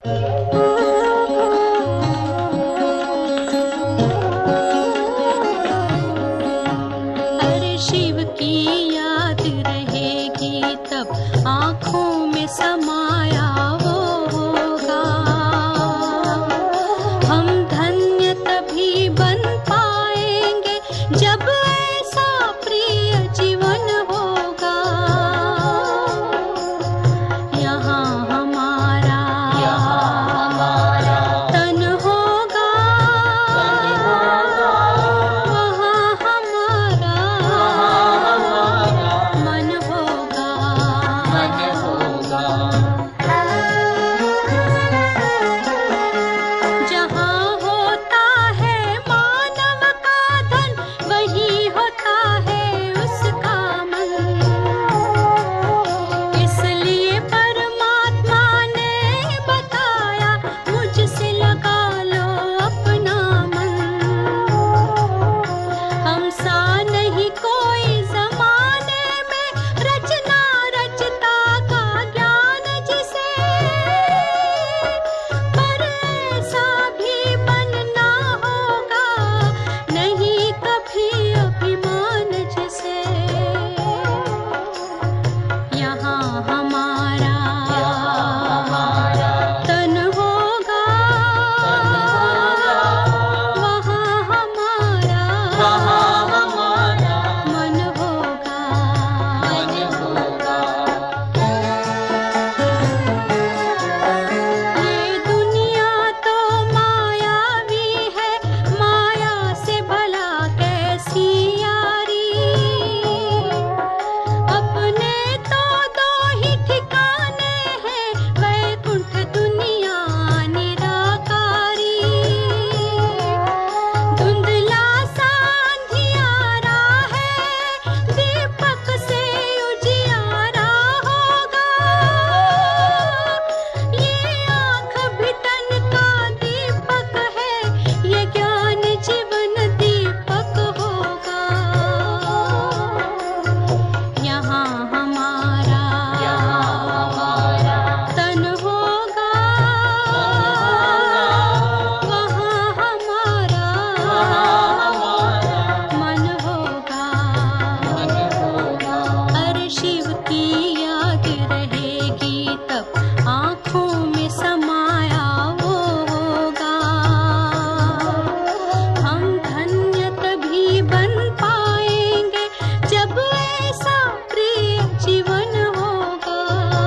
अरे शिव की याद रहेगी तब आंखों में समाया वो होगा हम धन्य तभी बन पाएंगे जब ऐसा प्रिय जीवन होगा यहाँ हमारा तन होगा वहाँ हमारा मन होगा जहाँ होता है मानव का धन वही होता है उसका मन इसलिए परमात्मा ने बताया मुझसे लगा लो अपना मन हम सा नहीं कोई जमाने में रचना रचता का ज्ञान जिसे पर ऐसा भी बनना होगा नहीं कभी अभिमान जिसे यहाँ हमारा तन होगा वहाँ हमारा मन होगा ये दुनिया तो मायावी है माया से भला कैसी यारी अपने तो दो ही ठिकाने हैं वैकुंठ दुनिया निराकारी धुंधला सा अंधियारा है दीपक से उजियारा होगा ये आँख भी तन का दीपक है ये ज्ञान जीवन दीपक होगा यहाँ हमारा तन होगा वहाँ हमारा मन होगा अरे शिव की याद रहेगी तब आँखों में समाया वो होगा हम धन्य तभी बन पाएंगे जब ऐसा प्रिय जीवन होगा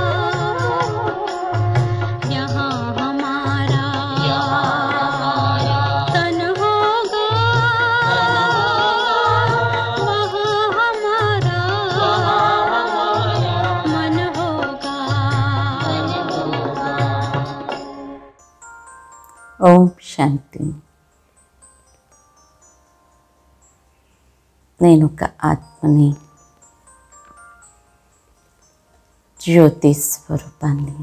यहाँ हमारा तन होगा वहाँ हमारा मन होगा ఓం శాంతి నేను ఒక ఆత్మని జ్యోతి స్వరూపాన్ని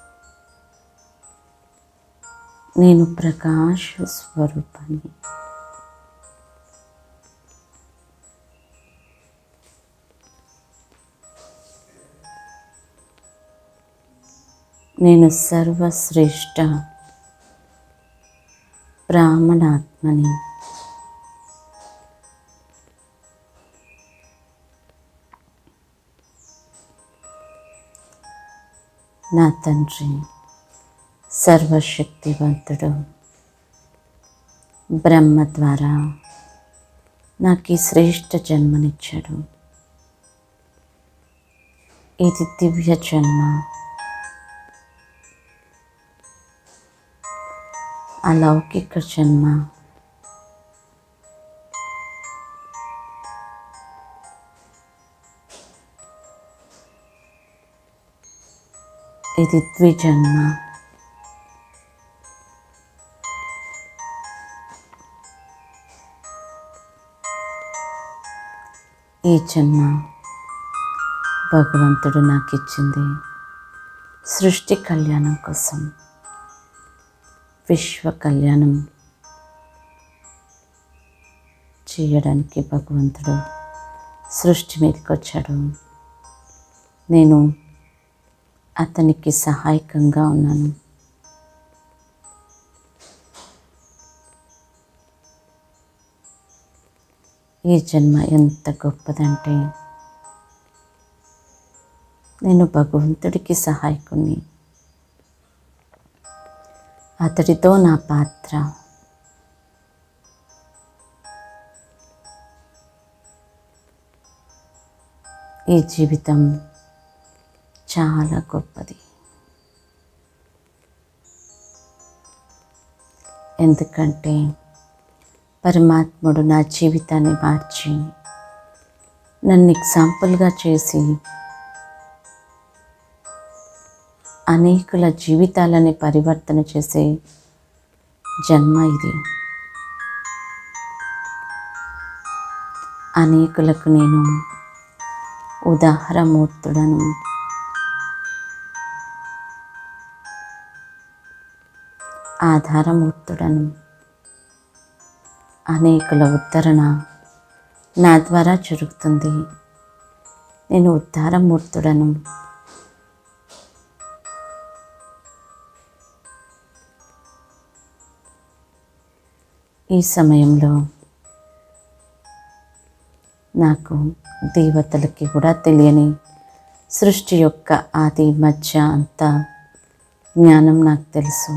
నేను ప్రకాశ స్వరూపాన్ని నేను సర్వశ్రేష్ఠ బ్రాహ్మణాత్మని నా తండ్రి సర్వశక్తివంతుడు బ్రహ్మ ద్వారా నాకు ఈ శ్రేష్ఠ జన్మనిచ్చాడు ఇది దివ్య జన్మ అలౌకిక జన్మ ఇది ద్విజన్మ ఈ జన్మ భగవంతుడు నాకు ఇచ్చింది సృష్టి కళ్యాణం కోసం విశ్వ కళ్యాణం చేయడానికి భగవంతుడు సృష్టి మీదకి వచ్చాడు నేను అతనికి సహాయకంగా ఉన్నాను ఈ జన్మ ఎంత గొప్పదంటే నేను భగవంతుడికి సహాయకుని అతడితో నా పాత్ర ఈ జీవితం చాలా గొప్పది ఎందుకంటే పరమాత్ముడు నా జీవితాన్ని మార్చి నన్ను ఎగ్జాంపుల్గా చేసి అనేకుల జీవితాలని పరివర్తన చేసే జన్మ ఇది అనేకులకు నేను ఉదాహరణమూర్తుడను ఆధారమూర్తుడను అనేకుల ఉద్ధరణ నా ద్వారా జరుగుతుంది నేను ఉద్ధారమూర్తుడను ఈ సమయంలో నాకు దేవతలకి కూడా తెలియని సృష్టి యొక్క ఆది మధ్య అంతా జ్ఞానం నాకు తెలుసు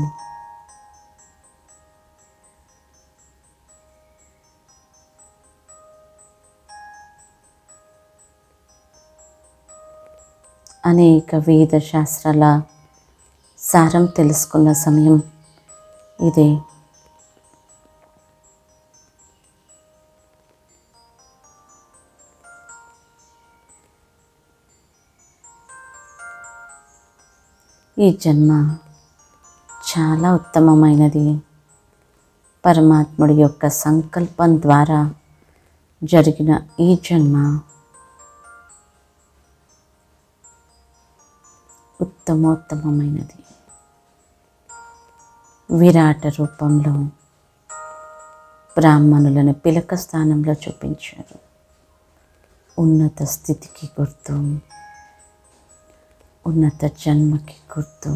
అనేక వేద శాస్త్రాల సారం తెలుసుకున్న సమయం ఇదే ఈ జన్మ చాలా ఉత్తమమైనది పరమాత్ముడి యొక్క సంకల్పం ద్వారా జరిగిన ఈ జన్మ ఉత్తమోత్తమమైనది విరాట రూపంలో బ్రాహ్మణులను పిలక స్థానంలో చూపించారు ఉన్నత స్థితికి గుర్తు ఉన్నత జన్మకి గుర్తు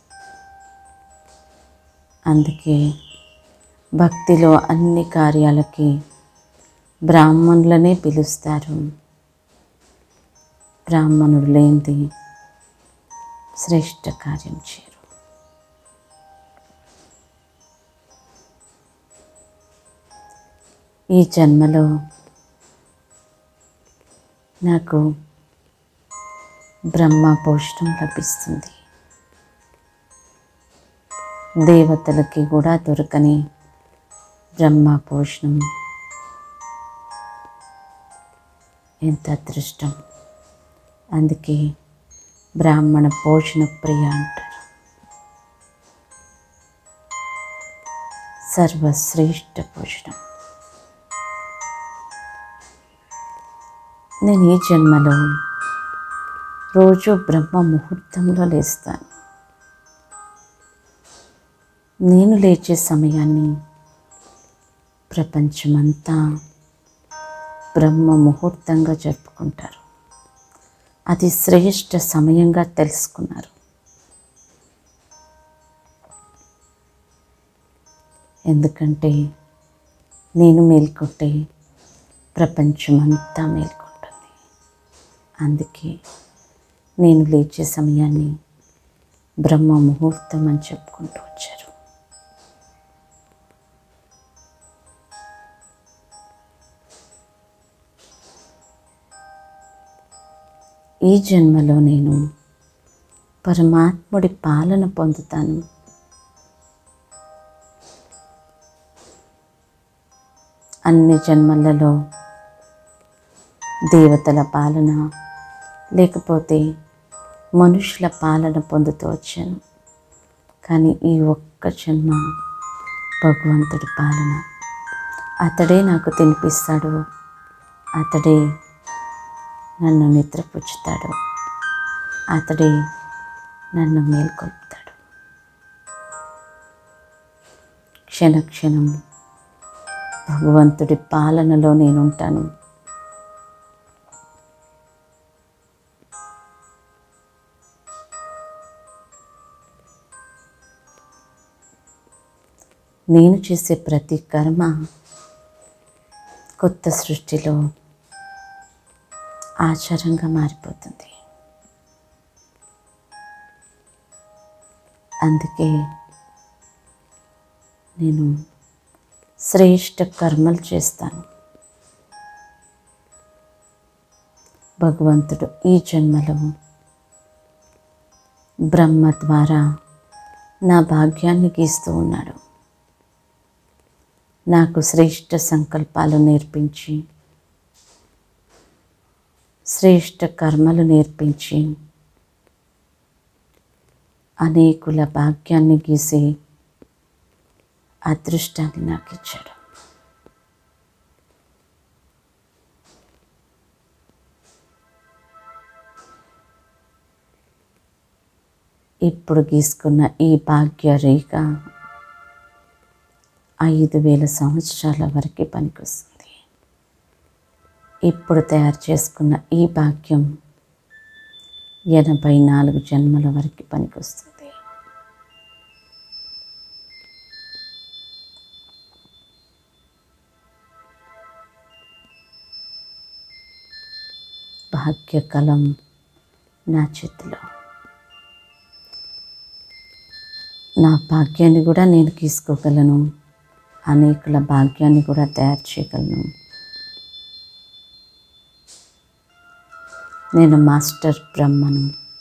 అందుకే భక్తిలో అన్ని కార్యాలకి బ్రాహ్మణులనే పిలుస్తారు బ్రాహ్మణుడు లేనిది శ్రేష్ఠ కార్యం చేయరు ఈ జన్మలో నాకు బ్రహ్మ పోషణం లభిస్తుంది దేవతలకి కూడా దొరకని బ్రహ్మ పోషణం ఎంత అదృష్టం అందుకే బ్రాహ్మణ పోషణ ప్రియ అంటారు సర్వశ్రేష్ఠ పోషణం నేను ఈ జన్మలో రోజు బ్రహ్మ ముహూర్తంలో లేస్తాను నేను లేచే సమయాన్ని ప్రపంచమంతా బ్రహ్మ ముహూర్తంగా జరుపుకుంటారు అది శ్రేష్ఠ సమయంగా తెలుసుకున్నారు ఎందుకంటే నేను మేల్కొంటే ప్రపంచమంతా మేల్కొంటుంది అందుకే నేను లేచే సమయాన్ని బ్రహ్మ ముహూర్తం అని చెప్పుకుంటూ వచ్చారు ఈ జన్మలో నేను పరమాత్ముడి పాలన పొందుతాను అన్ని జన్మలలో దేవతల పాలన లేకపోతే మనుషుల పాలన పొందుతూ వచ్చాను కానీ ఈ ఒక్క జన్మ భగవంతుడి పాలన అతడే నాకు తినిపిస్తాడు అతడే నన్ను నిద్రపుచ్చుతాడు అతడే నన్ను మేల్కొల్పుతాడు క్షణక్షణం భగవంతుడి పాలనలో నేను ఉంటాను నేను చేసే ప్రతి కర్మ కొత్త సృష్టిలో ఆచారంగా మారిపోతుంది అందుకే నేను శ్రేష్ఠ కర్మలు చేస్తాను భగవంతుడు ఈ జన్మలో బ్రహ్మ ద్వారా నా భాగ్యాన్ని గీస్తూ ఉన్నాడు నాకు శ్రేష్ఠ సంకల్పాలు నేర్పించి శ్రేష్ఠ కర్మలు నేర్పించి అనేకుల భాగ్యాన్ని గీసి అదృష్టాన్ని నాకు ఇచ్చాడు ఇప్పుడు గీసుకున్న ఈ భాగ్య రేఖ ఐదు వేల సంవత్సరాల వరకు పనికొస్తుంది ఇప్పుడు తయారు చేసుకున్న ఈ భాగ్యం ఎనభై నాలుగు జన్మల వరకు పనికొస్తుంది భాగ్యకలం నా చేతిలో నా భాగ్యాన్ని కూడా నేను తీసుకోగలను అనేకుల భాగ్యాన్ని కూడా తయారు చేయగలను నేను మాస్టర్ బ్రహ్మను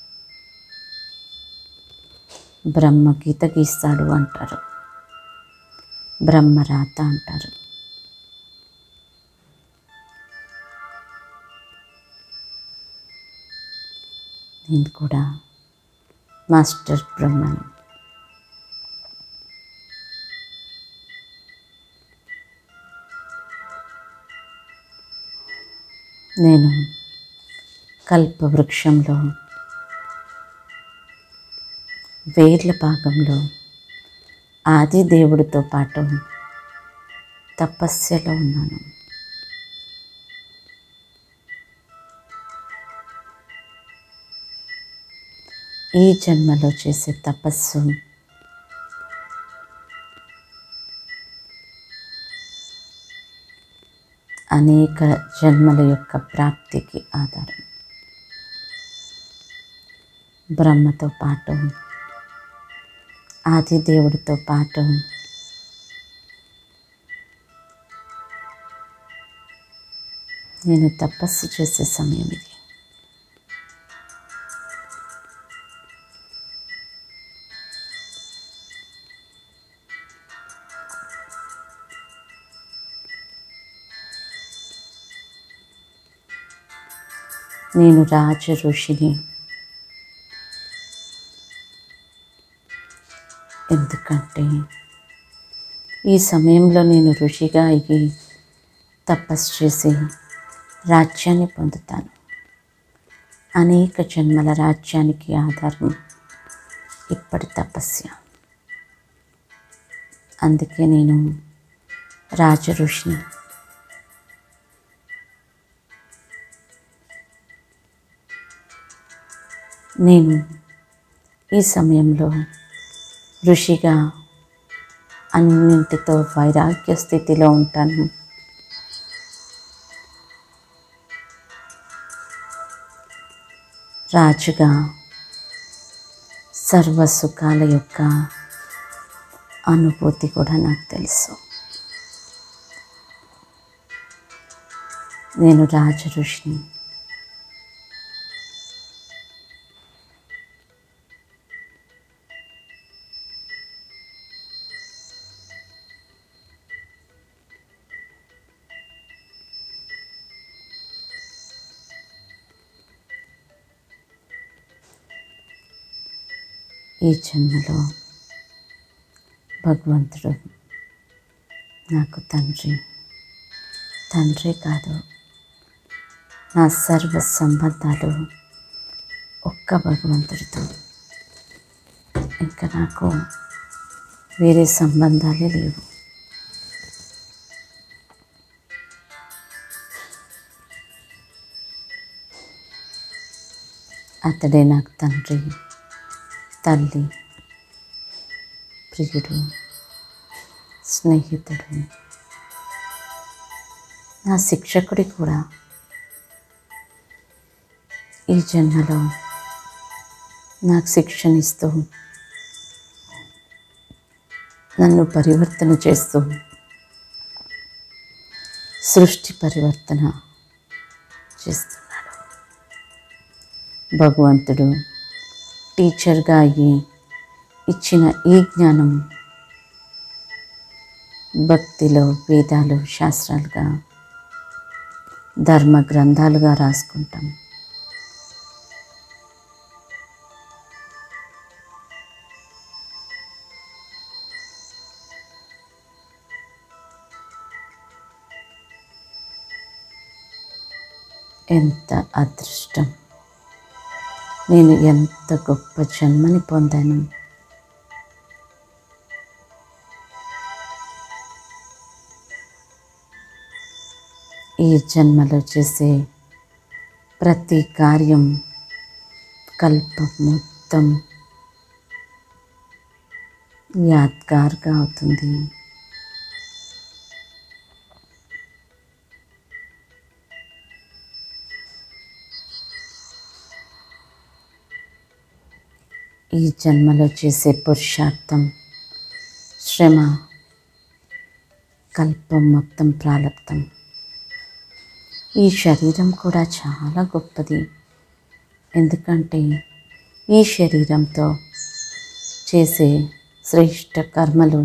బ్రహ్మ గీత గీస్తాడు అంటారు బ్రహ్మ రాత అంటారు నేను కూడా మాస్టర్ బ్రహ్మను నేను కల్పవృక్షంలో వేర్ల భాగంలో ఆది దేవుడితో పాటు తపస్యలో ఉన్నాను ఈ జన్మలో చేసే తపస్సు అనేక జన్మల యొక్క ప్రాప్తికి ఆధారం బ్రహ్మతో పాటు ఆది దేవుడితో పాటు నేను తపస్సు చేసే సమయం ఇది నేను రాజ ఋషిని ఎందుకంటే ఈ సమయంలో నేను ఋషిగా అయ్యి తపస్సు చేసి రాజ్యాన్ని పొందుతాను అనేక జన్మల రాజ్యానికి ఆధారం ఇప్పటి తపస్య అందుకే నేను రాజ ఋషిని నేను ఈ సమయంలో ఋషిగా అన్నింటితో వైరాగ్య స్థితిలో ఉంటాను రాజుగా సర్వ సుఖాల యొక్క అనుభూతి కూడా నాకు తెలుసు నేను రాజ ఋషిని ఈ జన్మలో భగవంతుడు నాకు తండ్రి తండ్రి కాదు నా సర్వ సంబంధాలు ఒక్క భగవంతుడితో ఇంకా నాకు వేరే సంబంధాలే లేవు అతడే నాకు తండ్రి తల్లి ప్రియుడు స్నేహితుడు నా శిక్షకుడి కూడా ఈ జన్మలో నాకు శిక్షణిస్తూ నన్ను పరివర్తన చేస్తూ సృష్టి పరివర్తన చేస్తున్నాడు భగవంతుడు టీచర్గా అయ్యి ఇచ్చిన ఈ జ్ఞానం భక్తిలో వేదాలు శాస్త్రాలుగా ధర్మ గ్రంథాలుగా రాసుకుంటాం ఎంత అదృష్టం నేను ఎంత గొప్ప జన్మని పొందాను ఈ జన్మలో చేసే ప్రతి కార్యం కల్పం మొత్తం యాద్గార్గా అవుతుంది ఈ జన్మలో చేసే పురుషార్థం శ్రమ కల్పం మొత్తం ప్రాలబ్ధం ఈ శరీరం కూడా చాలా గొప్పది ఎందుకంటే ఈ శరీరంతో చేసే శ్రేష్ట కర్మలు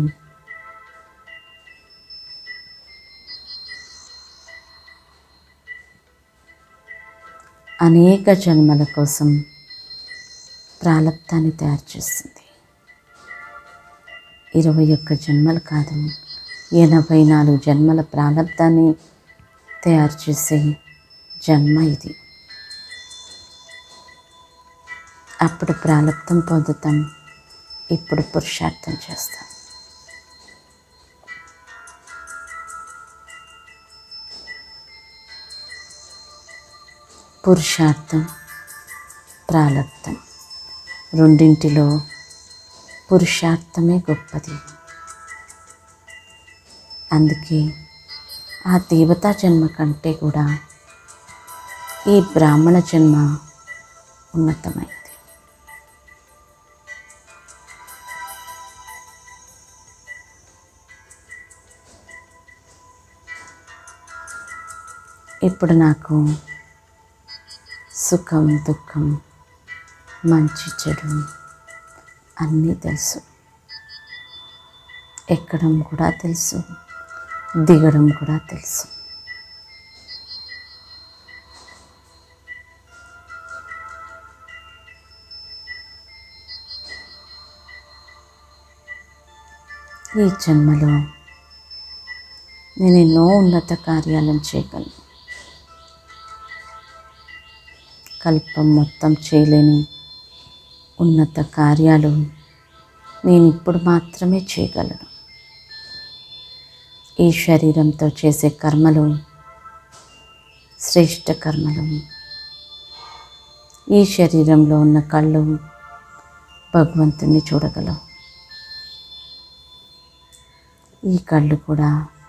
అనేక జన్మల కోసం ప్రాలబ్ధాన్ని తయారు చేస్తుంది ఇరవై ఒక్క జన్మలు కాదు ఎనభై నాలుగు జన్మల ప్రాలబ్ధాన్ని తయారు చేసే జన్మ ఇది అప్పుడు ప్రాలబ్ధం పొందుతాం ఇప్పుడు పురుషార్థం చేస్తాం పురుషార్థం ప్రాలబ్ధం రెండింటిలో పురుషార్థమే గొప్పది అందుకే ఆ దేవతా జన్మ కంటే కూడా ఈ బ్రాహ్మణ జన్మ ఉన్నతమైనది ఇప్పుడు నాకు సుఖం దుఃఖం మంచి చెడు అన్నీ తెలుసు ఎక్కడం కూడా తెలుసు దిగడం కూడా తెలుసు ఈ జన్మలో నేను ఎన్నో ఉన్నత కార్యాలను చేయగలను కల్పం మొత్తం చేయలేని ఉన్నత కార్యాలు నేను ఇప్పుడు మాత్రమే చేయగలను ఈ శరీరంతో చేసే కర్మలు శ్రేష్ట కర్మలు ఈ శరీరంలో ఉన్న కళ్ళు భగవంతుని చూడగలవు ఈ కళ్ళు కూడా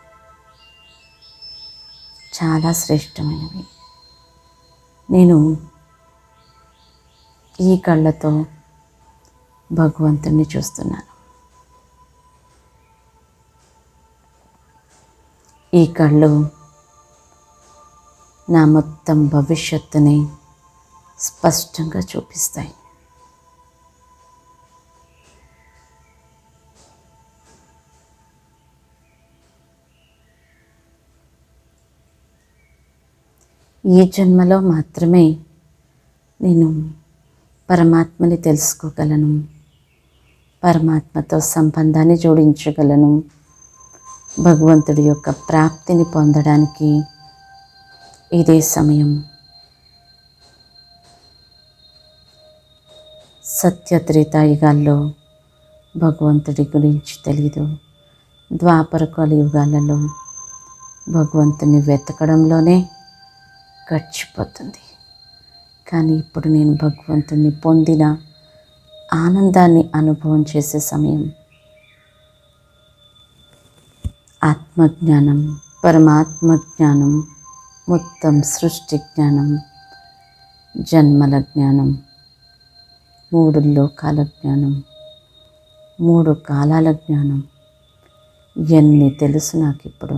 చాలా శ్రేష్టమైనవి నేను ఈ కళ్ళతో భగవంతుణ్ణి చూస్తున్నాను ఈ కళ్ళు నా మొత్తం భవిష్యత్తుని స్పష్టంగా చూపిస్తాయి ఈ జన్మలో మాత్రమే నేను పరమాత్మని తెలుసుకోగలను పరమాత్మతో సంబంధాన్ని జోడించగలను భగవంతుడి యొక్క ప్రాప్తిని పొందడానికి ఇదే సమయం సత్యత్రేతాయుగాల్లో భగవంతుడి గురించి తెలీదు ద్వాపర కలియుగాలలో భగవంతుని వెతకడంలోనే గడిచిపోతుంది కానీ ఇప్పుడు నేను భగవంతుని పొందిన ఆనందాన్ని అనుభవం చేసే సమయం ఆత్మజ్ఞానం పరమాత్మ జ్ఞానం మొత్తం సృష్టి జ్ఞానం జన్మల జ్ఞానం మూడు లోకాల జ్ఞానం మూడు కాలాల జ్ఞానం ఇవన్నీ తెలుసు నాకు ఇప్పుడు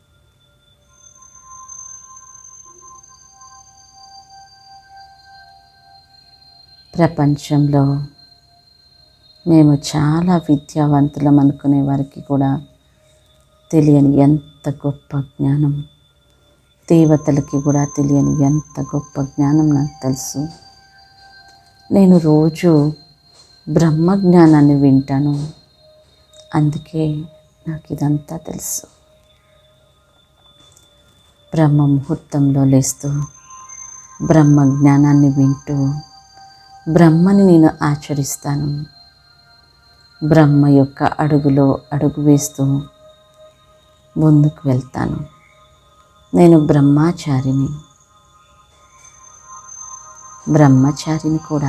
ప్రపంచంలో మేము చాలా విద్యావంతులం అనుకునే వారికి కూడా తెలియని ఎంత గొప్ప జ్ఞానం దేవతలకి కూడా తెలియని ఎంత గొప్ప జ్ఞానం నాకు తెలుసు నేను రోజు బ్రహ్మ జ్ఞానాన్ని వింటాను అందుకే నాకు ఇదంతా తెలుసు బ్రహ్మ ముహూర్తంలో లేస్తూ బ్రహ్మ జ్ఞానాన్ని వింటూ బ్రహ్మని నేను ఆచరిస్తాను బ్రహ్మ యొక్క అడుగులో అడుగు వేస్తూ ముందుకు వెళ్తాను నేను బ్రహ్మాచారిని బ్రహ్మచారిని కూడా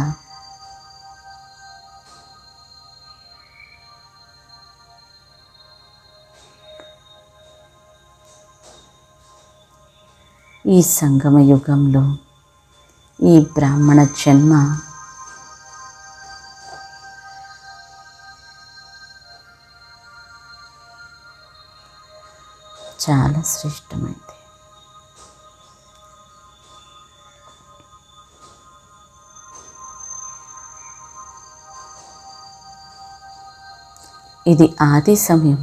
ఈ సంగమ యుగంలో ఈ బ్రాహ్మణ జన్మ చాలా శ్రేష్టమైంది ఇది ఆది సమయం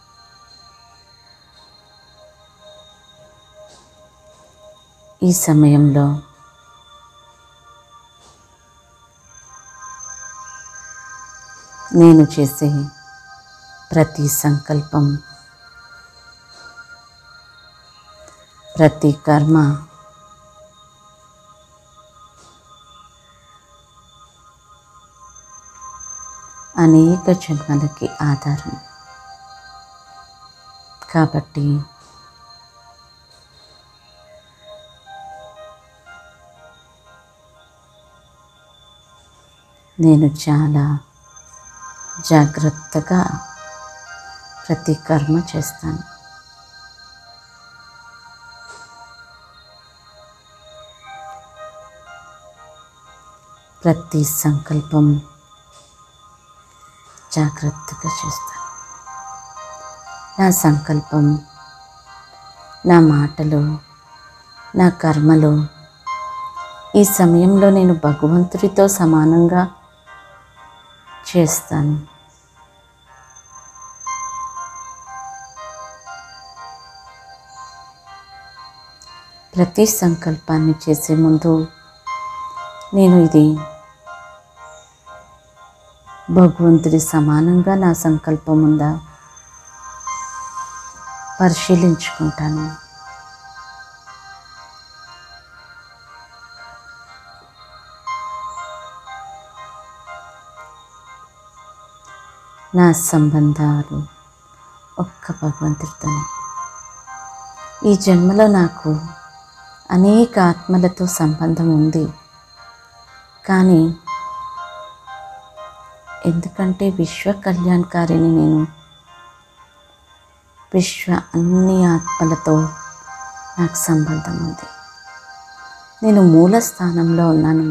ఈ సమయంలో నేను చేసే ప్రతి సంకల్పం ప్రతి కర్మ అనేక జన్మలకి ఆధారం కాబట్టి నేను చాలా జాగ్రత్తగా ప్రతి కర్మ చేస్తాను ప్రతి సంకల్పం జాగ్రత్తగా చేస్తాను నా సంకల్పం నా మాటలు నా కర్మలు ఈ సమయంలో నేను భగవంతుడితో సమానంగా చేస్తాను ప్రతి సంకల్పాన్ని చేసే ముందు నేను ఇది భగవంతుడి సమానంగా నా సంకల్పం ఉందా పరిశీలించుకుంటాను నా సంబంధాలు ఒక్క భగవంతుడితోనే ఈ జన్మలో నాకు అనేక ఆత్మలతో సంబంధం ఉంది కానీ ఎందుకంటే విశ్వ కళ్యాణకారిని నేను విశ్వ అన్ని ఆత్మలతో నాకు సంబంధం ఉంది నేను మూల స్థానంలో ఉన్నాను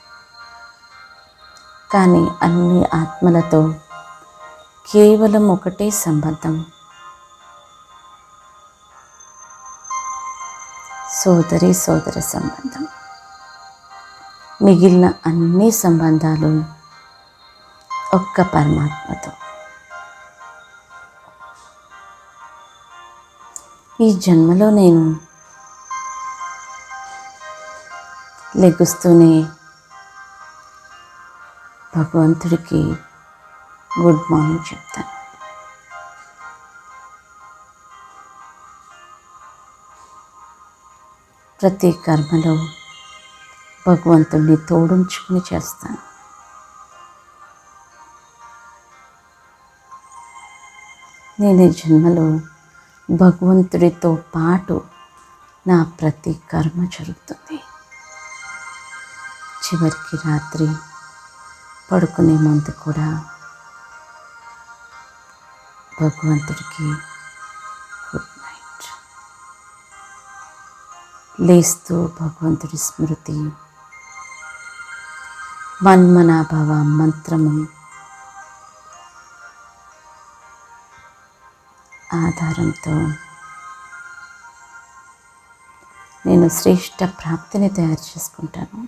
కానీ అన్ని ఆత్మలతో కేవలం ఒకటే సంబంధం సోదరి సోదర సంబంధం మిగిలిన అన్ని సంబంధాలు ఒక్క పరమాత్మతో ఈ జన్మలో నేను లెగుస్తూనే భగవంతుడికి గుడ్ మార్నింగ్ చెప్తాను ప్రతి కర్మలో భగవంతుడిని తోడుంచుకుని చేస్తాను నేను ఈ జన్మలో భగవంతుడితో పాటు నా ప్రతి కర్మ జరుగుతుంది చివరికి రాత్రి పడుకునే ముందు కూడా భగవంతుడికి గుడ్ నైట్ లేస్తూ భగవంతుడి స్మృతి మన్మనాభవ మంత్రము ఆధారంతో నేను శ్రేష్ట ప్రాప్తిని తయారు చేసుకుంటాను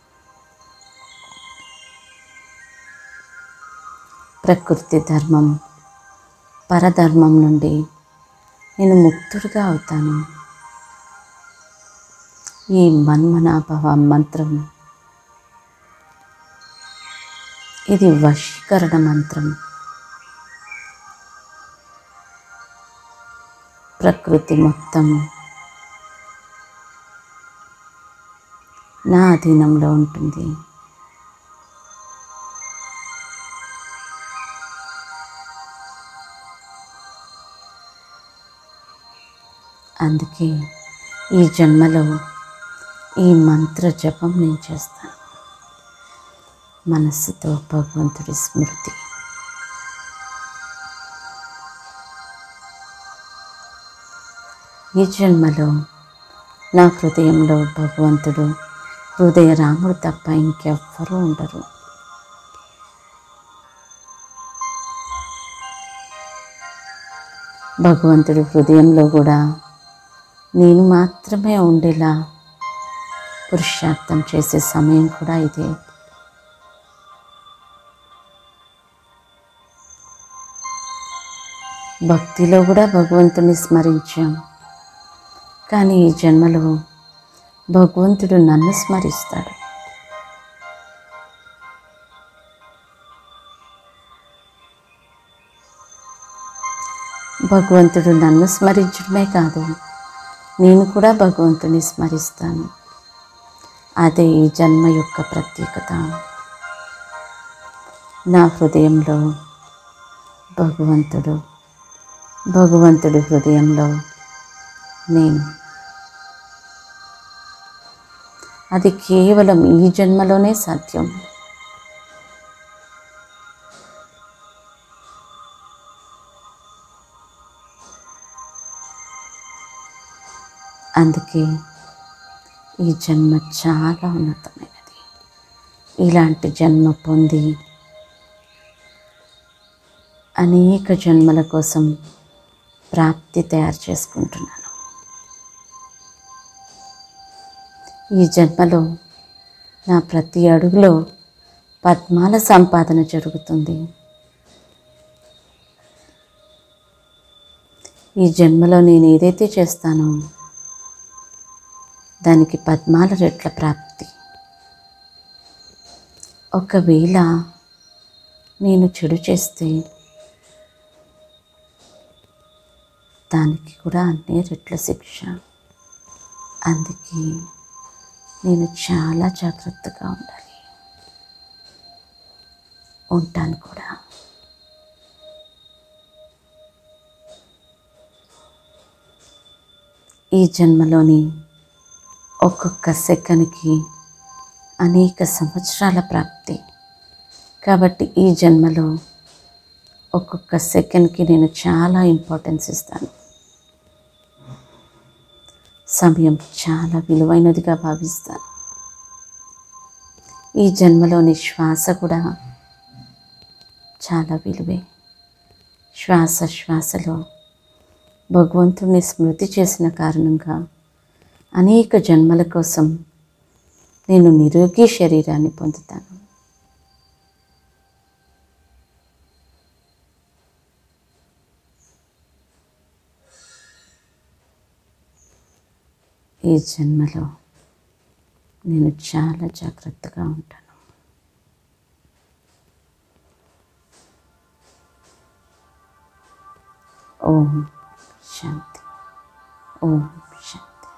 ప్రకృతి ధర్మం పరధర్మం నుండి నేను ముక్తుడిగా అవుతాను ఈ మన్మనాభవ మంత్రం ఇది వశీకరణ మంత్రం ప్రకృతి మొత్తం నా అధీనంలో ఉంటుంది అందుకే ఈ జన్మలో ఈ మంత్ర జపం నేను చేస్తాను మనస్సుతో భగవంతుడి స్మృతి ఈ జన్మలో నా హృదయంలో భగవంతుడు హృదయ రాముడు తప్ప ఇంకెవ్వరూ ఉండరు భగవంతుడి హృదయంలో కూడా నేను మాత్రమే ఉండేలా పురుషార్థం చేసే సమయం కూడా ఇదే భక్తిలో కూడా భగవంతుని స్మరించాం కానీ ఈ జన్మలో భగవంతుడు నన్ను స్మరిస్తాడు భగవంతుడు నన్ను స్మరించడమే కాదు నేను కూడా భగవంతుని స్మరిస్తాను అదే ఈ జన్మ యొక్క ప్రత్యేకత నా హృదయంలో భగవంతుడు భగవంతుడి హృదయంలో నేను అది కేవలం ఈ జన్మలోనే సాధ్యం అందుకే ఈ జన్మ చాలా ఉన్నతమైనది ఇలాంటి జన్మ పొంది అనేక జన్మల కోసం ప్రాప్తి తయారు చేసుకుంటున్నాను ఈ జన్మలో నా ప్రతి అడుగులో పద్మాల సంపాదన జరుగుతుంది ఈ జన్మలో నేను ఏదైతే చేస్తానో దానికి పద్మాల రెట్ల ప్రాప్తి ఒకవేళ నేను చెడు చేస్తే దానికి కూడా అన్ని రెట్ల శిక్ష అందుకే నేను చాలా జాగ్రత్తగా ఉండాలి ఉంటాను కూడా ఈ జన్మలోని ఒక్కొక్క సెకండ్కి అనేక సంవత్సరాల ప్రాప్తి కాబట్టి ఈ జన్మలో ఒక్కొక్క సెకండ్కి నేను చాలా ఇంపార్టెన్స్ ఇస్తాను సమయం చాలా విలువైనదిగా భావిస్తాను ఈ జన్మలోని శ్వాస కూడా చాలా విలువే శ్వాస శ్వాసలో భగవంతుని స్మృతి చేసిన కారణంగా అనేక జన్మల కోసం నేను నిరోగి శరీరాన్ని పొందుతాను ఈ జన్మలో నేను చాలా జాగ్రత్తగా ఉంటాను ఓం శాంతి ఓం శాంతి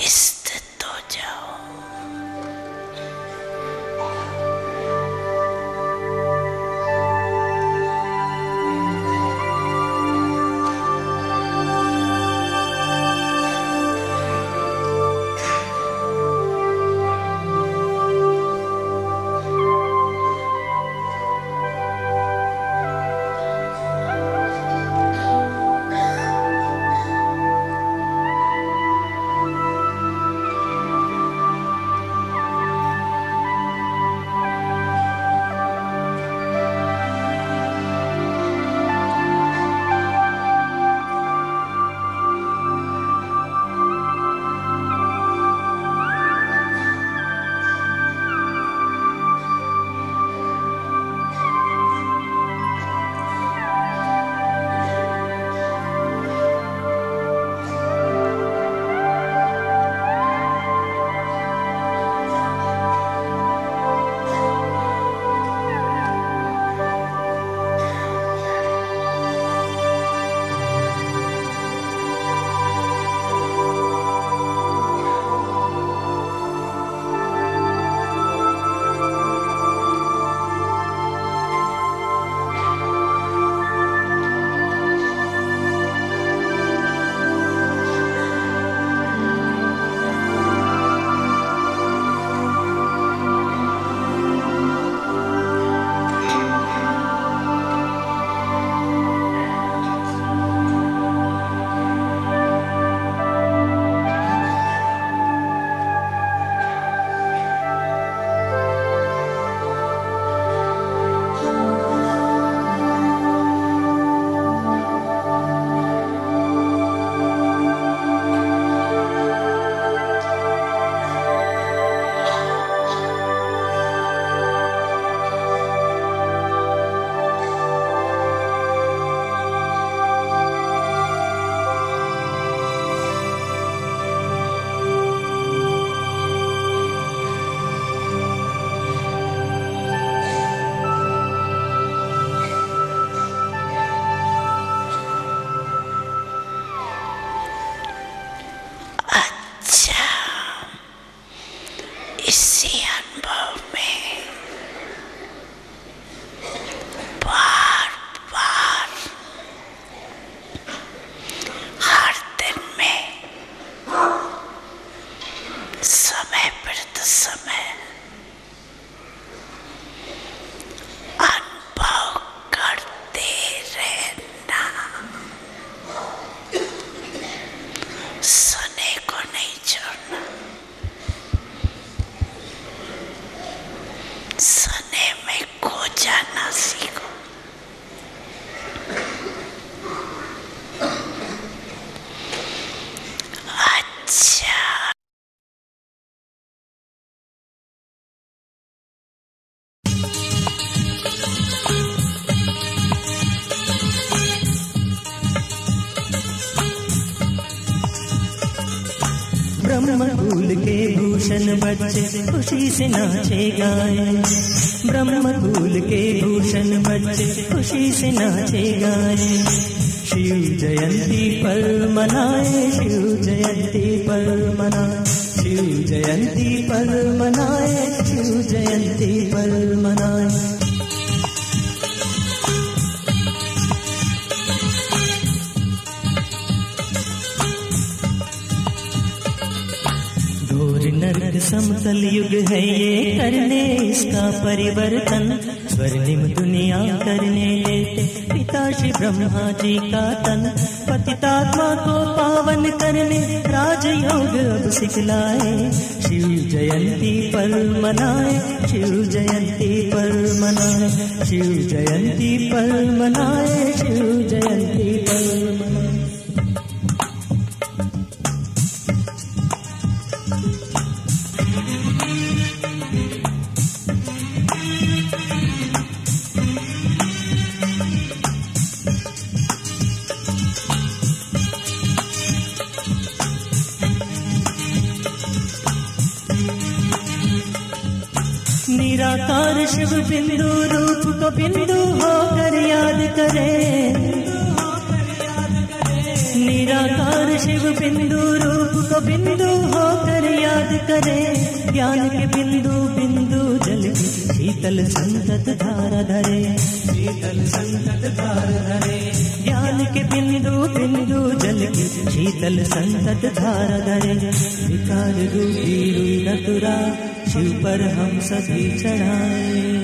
स्थित हो जाओ अच्छा इसी अनुभव में बार बार हर दिन में समय प्रत समय अनुभव करते रहना सुने को नहीं छोड़ना सुने में खो जाना सीखो अच्छा ब्रह्म फूल के भूषण बच्चे खुशी से नाचे गाए ब्रह्म फूल के भूषण बच्चे खुशी से नाचे गाए शिव जयंती पर मनाए शिव जयंती पर मनाए शिव जयंती पर मनाए शिव जयंती पर मनाए घोर नरक समतल युग है ये करने इसका परिवर्तन स्वर्णिम दुनिया करने लेते पिता श्री ब्रह्मा जी का तन पतितात्मा को पावन करने राजयोग अब सिखलाए शिव जयंती पर मनाए शिव जयंती पर मनाए शिव जयंती पर मनाए शिव जयंती पर मनाए निराकार शिव बिंदु रूप को बिंदु होकर याद करे निराकार शिव बिंदु रूप को बिंदु होकर करे ज्ञान के बिंदु बिंदु जल की शीतल संतत धार धरे शीतल संतत धार धरे ज्ञान के बिंदु बिंदु जल की शीतल संतत धार धरे विकार रूपी रुई रतुरा शिव पर हम सभी चढ़ाए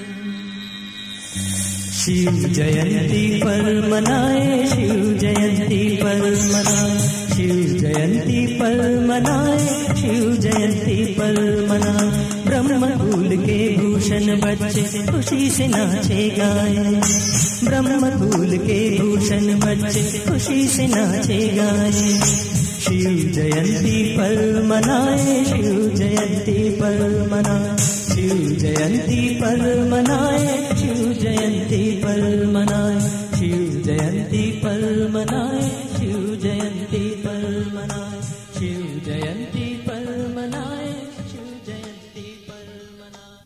शिव जयंती पर मनाए शिव जयंती पर मनाए शिव जयंती पर मनाए शिव जयंती पर मनाए ब्रह्म फूल के भूषण बच्चे खुशी से नाचे गाए ब्रह्म फूल के भूषण बच्चे खुशी से नाचे गाए शिव जयंती पर मनाए शिव जयंती पर मनाए शिव जयंती पर मनाए शिव जयंती पर मनाए शिव जयंती पर मनाए शिव जयंती पर मनाए शिव जयंती पर मनाए शिव जयंती पर मनाए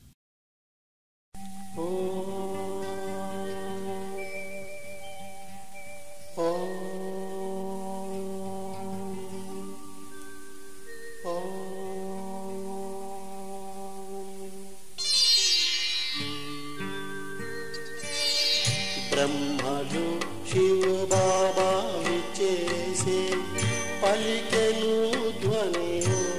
బ్రహ్మలు శివ బాబా విచ్చేసే పలికెను ధ్వని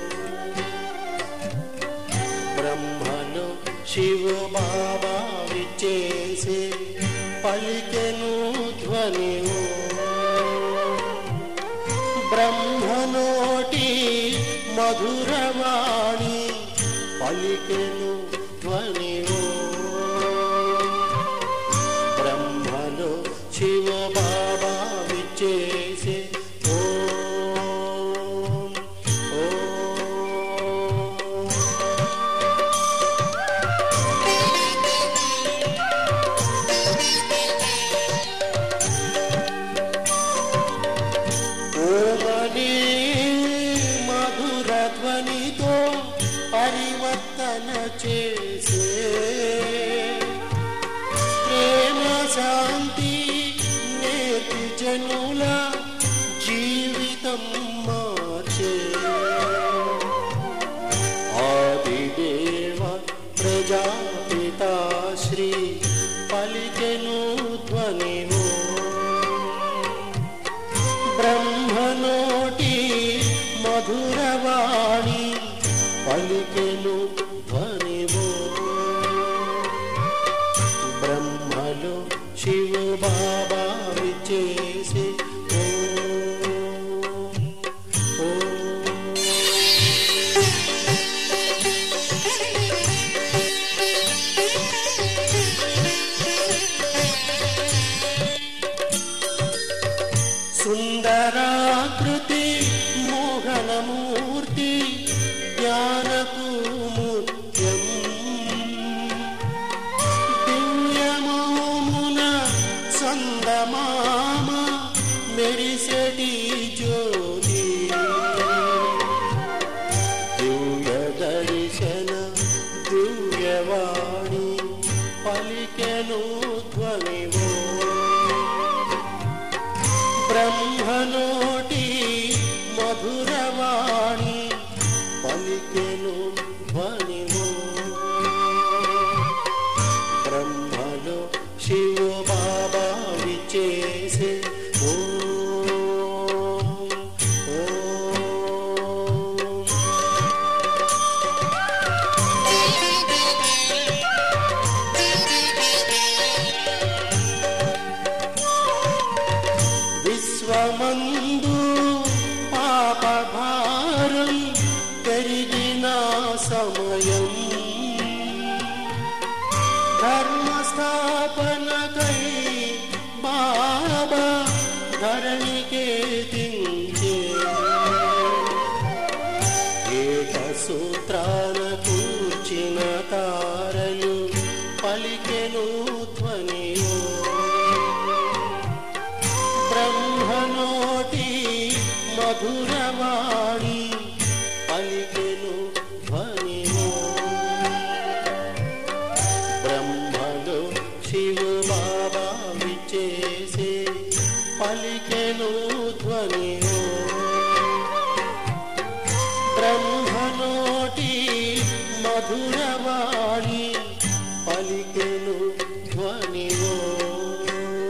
బ్రహ్మలు శివ బాబా విచ్చేసే పలికెను ధ్వని బ్రహ్మనోటి మధురవాణి పలికెను ధ్వని బ్రహ్మలో శివ బాబా విచ్చేసే ఓం ఓం ఓమని మధుర ధ్వనితో పరివర్తన చేసే ప్రేమ శాంతి నేతి జనుల జీవితం మార్చే ఆదిదేవ ప్రజాపిత శ్రీ పలికెను ధ్వనిను బ్రహ్మనోటి మధురవాణి పలికెను ధ్వనివో బ్రహ్మలో శివ బాబా విచేసి సుందరాకృతి మోహనమూర్తి జ్ఞానకు ముత్యం దివ్యమోమున సందమామ మెరిసెటి జ్యోతి దివ్య దర్శన దివ్యవాణి పలికెను ధ్వనివో బ్రహ్మనోటి మధురవాణి పలికెను ధ్వనివో బ్రహ్మలో శివ బాబా విచేసే ఓం ఓం విశ్వమందు పాపభారం పెరిగిన సమయం ధర్మస్థాపనకై బాబా ధరణికే దించే ఏక సూత్రాన కూర్చిన తారలు పలికెను ధ్వనియో బ్రహ్మనోటి మధురవాణి పలికెను ధ్వనియో బ్రహ్మలో శివ బాబా విచేసే పలికెను ధ్వనియో బ్రహ్మనో మధురవాణి పలికెను ధ్వనివో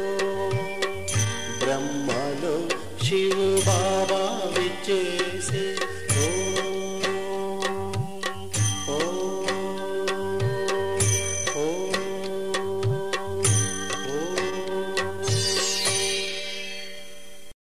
బ్రహ్మలో శివ బాబా విచ్చేసే